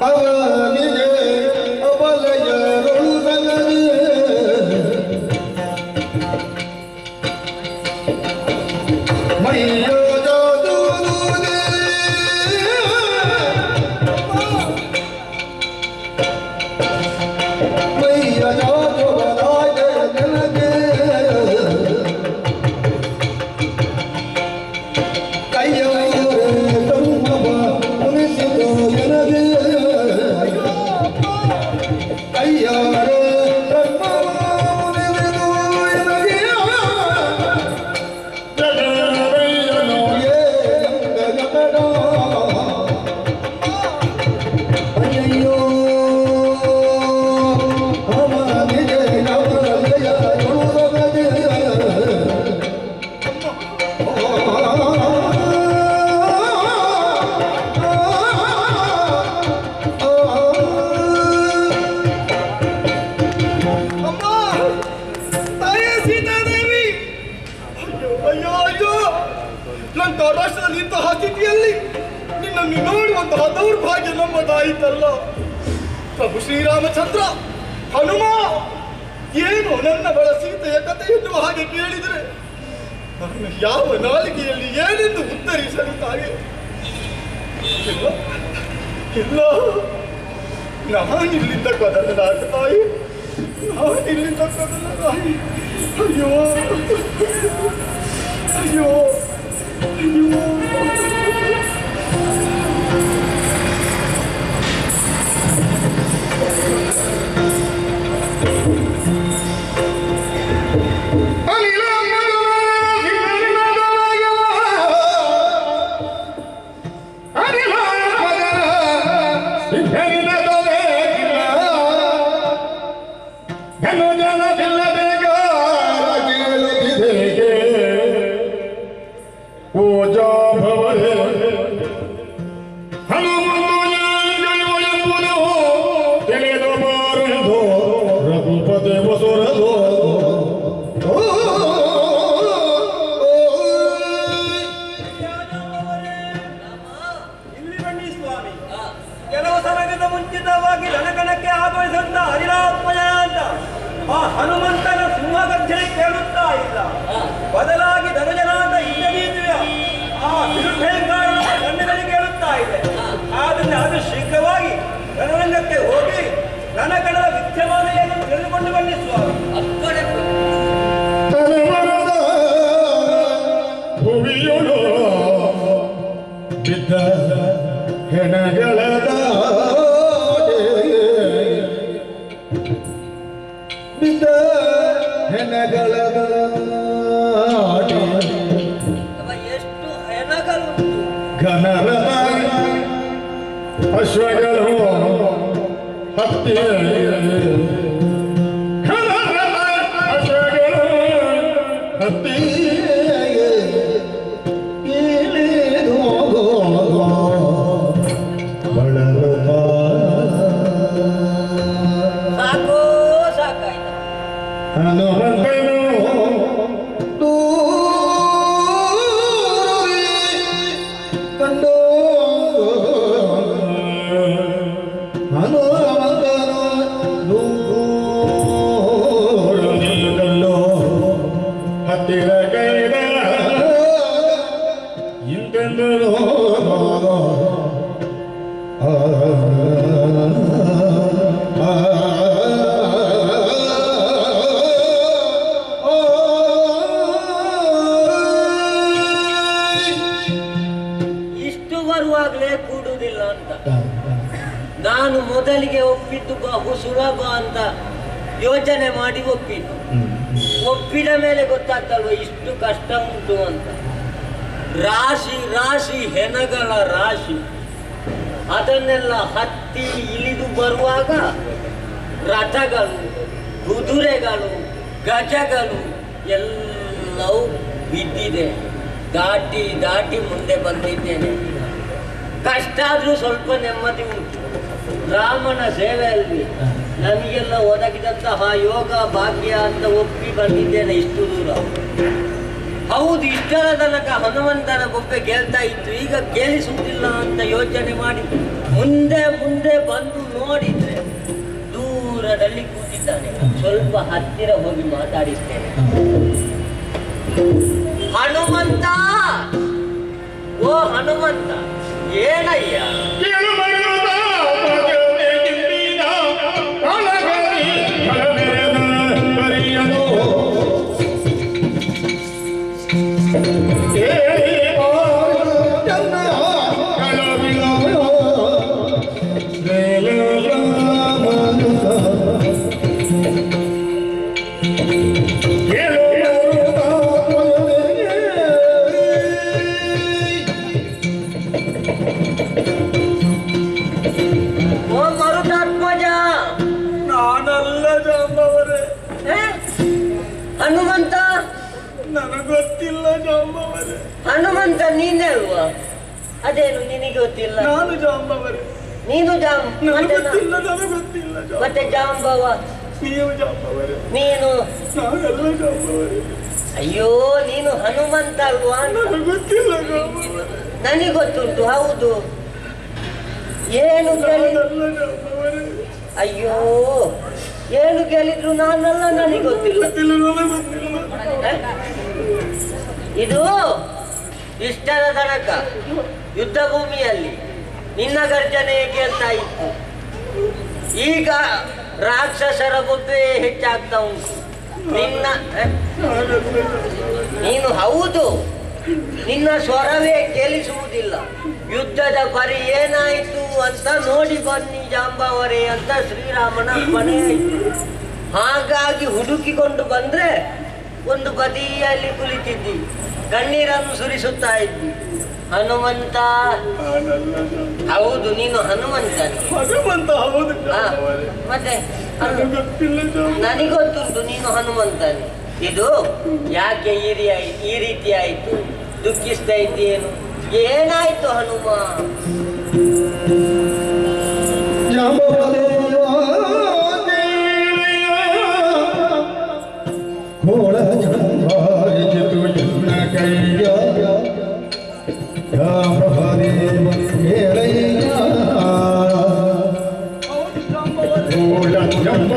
ಅವನಿಗೆ ಅವಲಯರುಳಗದೆ ಅಯ್ಯಾರೇ ಅಮ್ಮ ತಾಯೇ ಸೀತಾದೇವಿ ಅಯ್ಯೋ ಅಯ್ಯೋ ಅಯ್ಯೋ ನನ್ನ ರಾಷ್ಟ್ರದಲ್ಲಿ ಇಂತಹ ಸ್ಥಿತಿಯಲ್ಲಿ ನಿನ್ನನ್ನು ನೋಡುವಂತಹ ದೌರ್ಭಾಗ್ಯ ನಮ್ಮದಾಯಿತಲ್ಲ ಪ್ರಭು ಶ್ರೀರಾಮಚಂದ್ರ ಹನುಮ ಏನು ನನ್ನ ಬಳ ಸೀತೆಯ ಕಥೆ ಎನ್ನುವ ಹಾಗೆ ಕೇಳಿದರೆ ನಾನು ಯಾವ ನಾಲಿಗೆಯಲ್ಲಿ ಏನೆಂದು ಉತ್ತರಿಸಲು ತಾಯಿ ಇಲ್ಲ ಇಲ್ಲ ನಾನಿಲ್ಲಿಂದ ಕದಲದಾಗ ತಾಯಿ ನಾನಿಲ್ಲಿಂದ ಕದಲದಾಯಿ ಅಯ್ಯೋ ಅಯ್ಯೋ ಅಯ್ಯೋ ಪೂಜಾ ಭವನೆ ಹನುಮಂತು ತಿಳಿದು ಬಾರದು ರಘುಪತಿ ಬಸುರದು ಇಲ್ಲಿ ಬನ್ನಿ ಸ್ವಾಮಿ ಕೆಲವು ಸಮಯದ ಮುಂಚಿತವಾಗಿ ರಣಕಣಕ್ಕೆ ಆಗಮಿಸಿದಂತ ಹರಿರಾತ್ಮಯ ಅಂತ ಆ ಹನುಮಂತನ ಸಿಂಹಗರ್ಜನೆ ಕೇಳುತ್ತಾ ಇಲ್ಲ ಬದಲಾಗಿ ಧನುಜನಾದ ಇಂದ್ರನೀತಿಯ ಆ ಬಿರುಠೇಂಗಾರನ ಕಣ್ಣುಗಳು ಕೇಳುತ್ತಾ ಇದೆ ಆದ್ದರಿಂದ ಅದು ಶೀಘ್ರವಾಗಿ ರಣರಂಗಕ್ಕೆ ಹೋಗಿ ರಣಕಣದ ವಿದ್ಯಮಾನ ಏನು ತಿಳಿದುಕೊಂಡು ಬನ್ನಿ ಸ್ವಾಮಿ ತಲೆಮರದ ಭುವಿಯೊಳು ಬಿದ್ದ ಹೆಣಗಳ ದಾಟೆ. ಬಿದ್ದ ಹೆಣಗಳ ದಾಟೆ. ಎಷ್ಟು ಹೆಣಗಲುಂಟು ಘನರದ ಅಶ್ವಗಳು ಹತ್ತಿ ಘನರದ ಅಶ್ವಗಳು ಹತ್ತಿ ಇಳಿದು ಬಳಲುತ್ತಾ. ಸಾಕೋ ಸಾಕಾಯ್ತು ಹನುಮಂತನು ದೂರವೇ ಕಂಡು ಹನುಮಂತನು ದೂರವೇ ಕಂಡು ಹತ್ತಿರ ಕೈದ ಇಂತೆಂದರು ಆ ಆ ಇಷ್ಟು ಬರುವಾಗಲೇ ಕೂಡುವುದಿಲ್ಲ ಅಂತ ನಾನು ಮೊದಲಿಗೆ ಒಪ್ಪಿದ್ದು ಬಹು ಸುಲಭ ಅಂತ ಯೋಚನೆ ಮಾಡಿ ಒಪ್ಪಿದ್ದು ಒಪ್ಪಿದ ಮೇಲೆ ಗೊತ್ತಾಗ್ತಲ್ವ ಇಷ್ಟು ಕಷ್ಟ ಉಂಟು ಅಂತ ರಾಶಿ ರಾಶಿ ಹೆಣಗಳ ರಾಶಿ ಅದನ್ನೆಲ್ಲ ಹತ್ತಿ ಇಳಿದು ಬರುವಾಗ ರಥಗಳು ಕುದುರೆಗಳು ಗಜಗಳು ಎಲ್ಲವೂ ಬಿದ್ದಿದೆ ದಾಟಿ ದಾಟಿ ಮುಂದೆ ಬಂದಿದ್ದೇನೆ ಕಷ್ಟ ಆದ್ರೂ ಸ್ವಲ್ಪ ನೆಮ್ಮದಿ ಉಂಟು ರಾಮನ ಸೇವೆಯಲ್ಲಿ ನಮಗೆಲ್ಲ ಒದಗಿದಂತಹ ಯೋಗ ಭಾಗ್ಯ ಅಂತ ಒಪ್ಪಿ ಬಂದಿದ್ದೇನೆ ಇಷ್ಟು ದೂರ ಹೌದು ಇಷ್ಟರ ತನಕ ಹನುಮಂತನ ಬೊಬ್ಬೆ ಗೆಲ್ತಾ ಇತ್ತು ಈಗ ಗೆಲ್ಲಿಸುವುದಿಲ್ಲ ಅಂತ ಯೋಚನೆ ಮಾಡಿ ಮುಂದೆ ಮುಂದೆ ಬಂದು ನೋಡಿದ್ರೆ ದೂರದಲ್ಲಿ ಕೂತಿದ್ದಾನೆ ಸ್ವಲ್ಪ ಹತ್ತಿರ ಹೋಗಿ ಮಾತಾಡಿಸ್ತೇನೆ ಹನುಮಂತ ಓ ಹನುಮಂತ ಏನಯ್ಯ ಕೇಳು ಮರುದ ಪದವೇ ಕಿಂದಿದ ಕಳಗಲಿ ಕಳಮೆರೆದ ಬರಿಯನು ಕೇಳಿ ಬಾರನ್ನ ಕಳವಿಲ ಕೇಳು ಮರುದ ಪದವೇ ಓ ಮರುತಾತ್ಮಜ ನಾನಲ್ಲ ಜಾಂಬವರೇ ಏ? ಹನುಮಂತ ನನಗೊತ್ತಿಲ್ಲ ಜಾಂಬವರೇ ಹನುಮಂತ ನೀನೇ ಅಲ್ವಾ ಅದೇನು ನಿನಗೆ ಗೊತ್ತಿಲ್ಲ ನಾನು ಜಾಂಬವರೇ ನೀನು ಜಾಮ್ ಮತ್ತೆ ನಾ- ನನಗೊತ್ತಿಲ್ಲ ನನಗೊತ್ತಿಲ್ಲ ಜಾಂಬ ಮತ್ತೆ ಜಾಂಬವ ನೀವು ಜಾಂಬವರೇ ನೀನು ನಾನೆಲ್ಲ ಜಾಂಬವರೇ ಅಯ್ಯೋ ನೀನು ಹನುಮಂತ ಅಲ್ವಾ ನನಗೊತ್ತಿಲ್ಲ ಜಾಂಬವರೇ ನನಗೆ ಗೊತ್ತುಂಟು ಹೌದು ಏನು ಕೇಳಿ ನಾನೆಲ್ಲ ಜಾಂಬವರೇ ಅಯ್ಯೋ ಏನು ಕೇಳಿದ್ರು ನಾನಲ್ಲ ನನಗೆ ಗೊತ್ತಿಲ್ಲ ಗೊತ್ತಿಲ್ಲ ನನಗೊತ್ತಿಲ್ಲ ಹ? ಇದು ಇಷ್ಟರ ತನಕ ಯುದ್ಧ ಭೂಮಿಯಲ್ಲಿ ನಿನ್ನ ಗರ್ಜನೆ ಕೇಳ್ತಾ ಇತ್ತು ಈಗ ರಾಕ್ಷಸರ ಬೊಬ್ಬೆ ಹೆಚ್ಚಾಗ್ತಾ ಉಂಟು ನಿನ್ನ ಹ? ನಾನೆಲ್ಲ ಜಾಂಬವರೇ ನೀನು ಹೌದು ನಿನ್ನ ಸ್ವರವೇ ಕೇಳಿಸುವುದಿಲ್ಲ ಯುದ್ಧದ ಪರಿ ಏನಾಯಿತು ಅಂತ ನೋಡಿ ಬನ್ನಿ ಜಾಂಬಾವರೇ ಅಂತ ಶ್ರೀರಾಮನ ಮನೆ ಆಯಿತು ಹಾಗಾಗಿ ಹುಡುಕಿಕೊಂಡು ಬಂದ್ರೆ ಒಂದು ಬದಿಯಲ್ಲಿ ಕುಳಿತಿದ್ದಿ ಕಣ್ಣೀರನ್ನು ಸುರಿಸುತ್ತಾ ಇದ್ದಿ ಹನುಮಂತ ನಾನೆಲ್ಲ ಜಾಂಬ ಹೌದು ನೀನು ಹನುಮಂತ ಹನುಮಂತ ಹೌದು ಹಾ, ಜಾಂಬವರೇ ಮತ್ತೆ ಹನು- ನನಗೊತ್ತಿಲ್ಲ ಜಾಂಬ ನನಗೊತ್ತುಂಟು ನೀನು ಹನುಮಂತನೇ ಇದು ಯಾಕೆ ಈ ರೀ- ಈ ರೀತಿ ಆಯ್ತು ದುಃಖಿಸ್ತಾ ಇದ್ದೇನು ಏನಾಯ್ತು ಹನುಮ ಹೌದು ಜಾಂಬವರೇ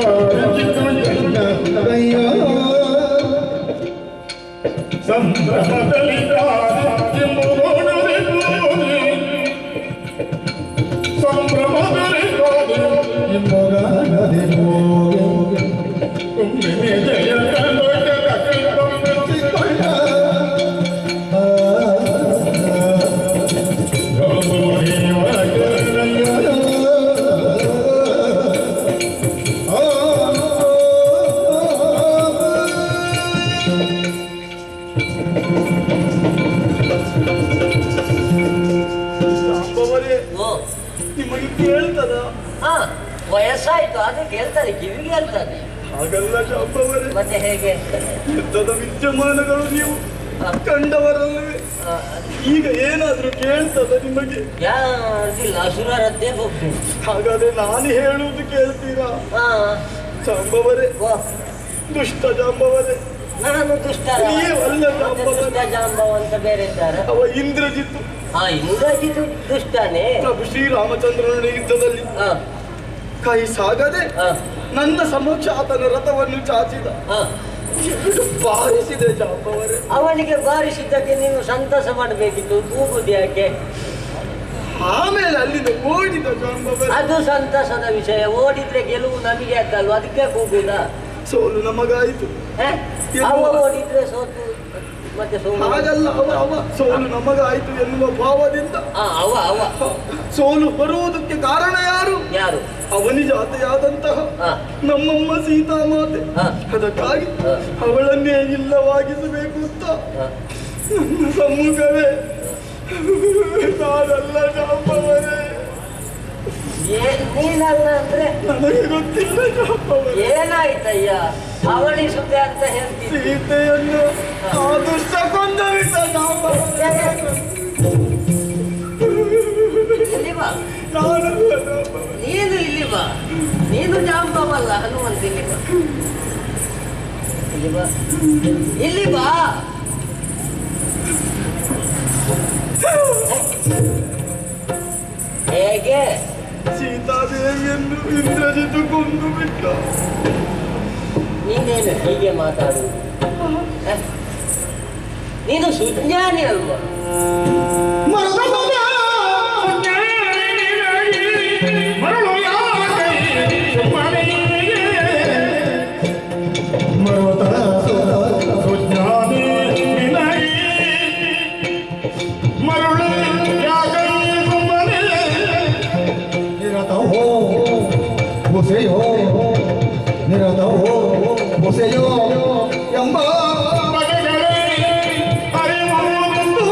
ಜಾಂಬವರೇ ಓ ನಿಮಗೆ ಕೇಳ್ತದ ಹಾ ವಯಸ್ಸಾಯ್ತು ಆದ್ರೆ ಕೇಳ್ತಾರೆ ಕಿವಿಗೆ ಹೇಳ್ತಾರೆ ಹಾಗಲ್ಲ ಜಾಂಬವರೇ ಮತ್ತೆ ಹೇಗೆ ಯುದ್ಧದ ವಿದ್ಯಮಾನಗಳು ನೀವು ಹಾ, ಕಂಡವರಲ್ಲವೇ ಆ, ಈಗ ಏನಾದ್ರೂ ಕೇಳ್ತದ ನಿಮಗೆ ಯಾರಿಲ್ಲ ಅಸುರರದ್ದೇ ಹೋಗ್ತೀನಿ ಹಾಗಾದ್ರೆ ನಾನು ಹೇಳುವುದು ಕೇಳ್ತೀರಾ ಹಾ ಜಾಂಬವರೇ ಓ ದುಷ್ಟ ಜಾಂಬವರೇ ನಾನು ದುಷ್ಟರ ನೀವಲ್ಲ ಮತ್ತೆ ಜಾಂಬವ. ದುಷ್ಟ ಜಾಂಬವ ಅಂತ ಬೇರೆ ಇದ್ದಾರೆ ಅವ ಇಂದ್ರಜಿತ್ ಹಾ ಇಂದ್ರಜಿತು ದುಷ್ಟನೇ ಪ್ರಭು ಶ್ರೀರಾಮಚಂದ್ರನ ಯುದ್ಧದಲ್ಲಿ ಹಾ ಕೈ ಸಾಗದೆ ಹಾ ನನ್ನ ಸಮಕ್ಷ ಆತನ ರಥವನ್ನು ಚಾಚಿದ ಹಾ ಎರಡು ಬಾರಿಸಿದೆ ಜಾಂಬವರೇ ಅವನಿಗೆ ಬಾರಿಸಿದ್ದಕ್ಕೆ ನೀನು ಸಂತಸ ಮಾಡಬೇಕಿತ್ತು ಕೂಗುದು ಯಾಕೆ ಆಮೇಲೆ ಅಲ್ಲಿಂದ ಓಡಿದ ಜಾಂಬವರೇ ಅದು ಸಂತಸದ ವಿಷಯ ಓಡಿದ್ರೆ ಗೆಲುವು ನಮಗೆ ಯಾಕಲ್ವ ಅದಕ್ಕೆ ಕೂಗುದ ಸೋಲು ನಮಗಾಯಿತು ಅವ ಓಡಿದ್ರೆ ಸೋತು ಮತ್ತೆ ಸೋಲು ಹಾಗಲ್ಲ ಅವ ಅವ ಸೋಲು ನಮಗಾಯಿತು ಎನ್ನುವ ಭಾವದಿಂದ ಹಾ ಅವ ಅವ ಸೋಲು ಬರುವುದಕ್ಕೆ ಕಾರಣ ಯಾರು ಯಾರು ಅವನಿಜಾತೆಯಾದಂತಹ ಹಾ ನಮ್ಮಮ್ಮ ಸೀತಾಮಾತೆ ಹಾ. ಅದಕ್ಕಾಗಿ ಹಾ. ಅವಳನ್ನೇ ಇಲ್ಲವಾಗಿಸಬೇಕು ಅಂತ ಹಾ. ನನ್ನ ಸಮ್ಮುಖವೇ ನಾನಲ್ಲ ಜಾಂಬವರೇ ಏನ್ ನೀನಲ್ಲ ಅಂದ್ರೆ ನನಗೆ ಗೊತ್ತಿಲ್ಲ ಜಾಂಬವರೇ ಏನಾಯ್ತಯ್ಯ ಅವಳಿಸುತ್ತೆ ಅಂತ ಹೇಳ್ತೀನಿ ಸೀತೆಯನ್ನು ಆ ದುಷ್ಟ ಕೊಂದ ಬಿಟ್ಟ ಜಾಂಬವರೇ ಇಲ್ಲಿ ಬಾ ನಾನಲ್ಲ ಜಾಂಬವರೇ ನೀನು ಇಲ್ಲಿ ಬಾ ನೀನು ಜಾಂಬವಲ್ಲ ಹನುಮಂತ ಇಲ್ಲಿ ಬಾ ಇಲ್ಲಿ ಬಾ ಇಲ್ಲಿ ಬಾ ಹೇಗೆ ಸೀತಾದೇವಿಯನ್ನು ಇಂದ್ರಜಿತು ಕೊಂದು ಬಿಟ್ಟ ನೀನೇನು ಹೀಗೆ ಮಾತಾಡುವುದು ಹ? ನೀನು ಸುಜ್ಞಾನಿ ಅಲ್ವಾ ಮರಳು ಯಾಕೆ ಸುಮ್ಮನೆಯೇ ಮರುತ ಸುಜ್ಞಾನಿ ನಿನಗೆ ಮರಳು ಯಾಕೆ ಸುಮ್ಮನೆ ನಿರತ ಹೋ ಬೊಸೆಯೋ ನಿರತ ಹೋ ಬೊಸೆಯೋ ಎಂಬ ಬಗೆಗಳೇ ಅರಿವುಂಟು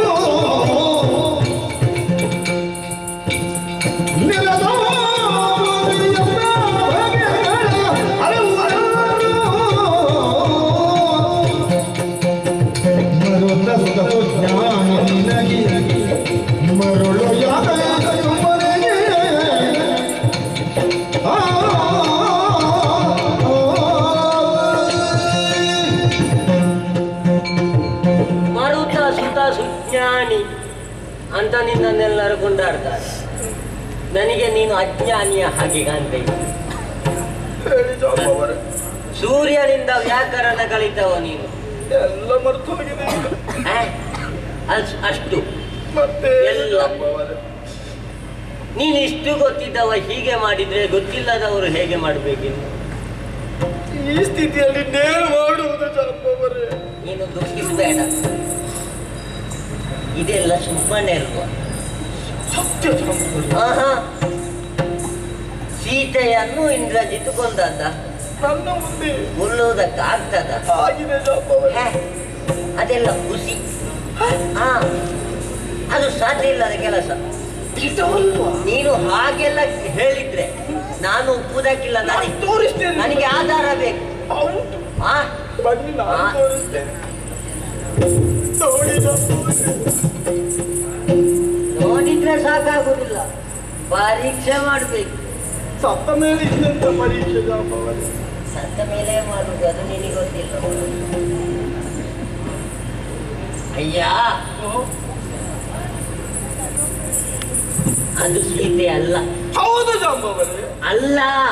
ನಿರತ ಎಂಬ ಬಗೆಗಳ ಮರುತ ಜ್ಞಾನ ನಿನಗೆ ಮರುಳು ಯಾಕ ಸುಮ್ಮನೆಗೆ ಆ ಮರುತ ಸುತ ಸುಜ್ಞಾನಿ ಅಂತ ನಿನ್ನನ್ನೆಲ್ಲರೂ ಕೊಂಡಾಡ್ತಾರೆ ನನಗೆ ನೀನು ಅಜ್ಞಾನಿಯ ಹಾಗೆ ಕಾಣ್ತಾ ಇದ್ದೆ. ಹೇಳಿ ಜಾಂಬವರೇ ಸೂರ್ಯನಿಂದ ವ್ಯಾಕರಣ ಕಲಿತವ ನೀನು ಎಲ್ಲ ಮರ್ತು ಹೋಗಿದೆ ಈಗ. ಆ? ಅಸ್- ಅಷ್ಟು ಮತ್ತೆ ಎಲ್ಲ. ಜಾಂಬವರೇ ನೀನು ಇಷ್ಟು ಗೊತ್ತಿದ್ದವ ಹೀಗೆ ಮಾಡಿದ್ರೆ ಗೊತ್ತಿಲ್ಲದವರು ಹೇಗೆ ಮಾಡಬೇಕಿನ್ನು ಈ ಸ್ಥಿತಿಯಲ್ಲಿ ನೇರ ಮಾಡುವುದು ಜಾಂಬವರೇ ನೀನು ದುಃಖಿಸಬೇಡ ಇದೆಲ್ಲ ಸುಮ್ಮನೆ ಅಲ್ವಾ ಸತ್ಯ ಜಾಂಬವರೇ ಆಹಾ ಸೀತೆಯನ್ನು ಇಂದ್ರಜಿತ್ ಕೊಂದದ್ದ ನನ್ನ ಮುಂದೆ ಉಲ್ಲೋದಕ್ಕಾಗ್ತದ ಆಗಿದೆ ಜಾಂಬವರೇ ಹೇ, ಅದೆಲ್ಲ ಖುಷಿ ಹಾ ಅದು ಸಾಧ್ಯ ಇಲ್ಲದ ಕೆಲಸ ಇದಲ್ವಾ ನೀನು ಹಾಗೆಲ್ಲ ಹೇಳಿದ್ರೆ ನಾನು ಒಪ್ಪುವುದಕ್ಕಿಲ್ಲ ನನಗೆ ತೋರಿಸ್ತೇನೆ ನನಗೆ ಆಧಾರ ಬೇಕು ಹೌದು ಆ ಬನ್ನಿ ನಾನು ಆ. ತೋರಿಸ್ತೇನೆ ನೋಡಿ ಜಾಂಬವರೇ ನೋಡಿದ್ರೆ ಸಾಕಾಗುದಿಲ್ಲ ಪರೀಕ್ಷೆ ಮಾಡಬೇಕು ಸತ್ತ ಮೇಲೆ ಇನ್ನೆಂತ ಪರೀಕ್ಷೆ ಜಾಂಬವರೇ ಸತ್ತ ಮೇಲೆ ಮಾಡುದು ಅದು ನಿನಗೆ ಗೊತ್ತಿಲ್ಲ ಅಯ್ಯ ಅದು ಸೀತೆ ಅಲ್ಲ ಹೌದು ಜಾಂಬವರೇ ಅಲ್ಲ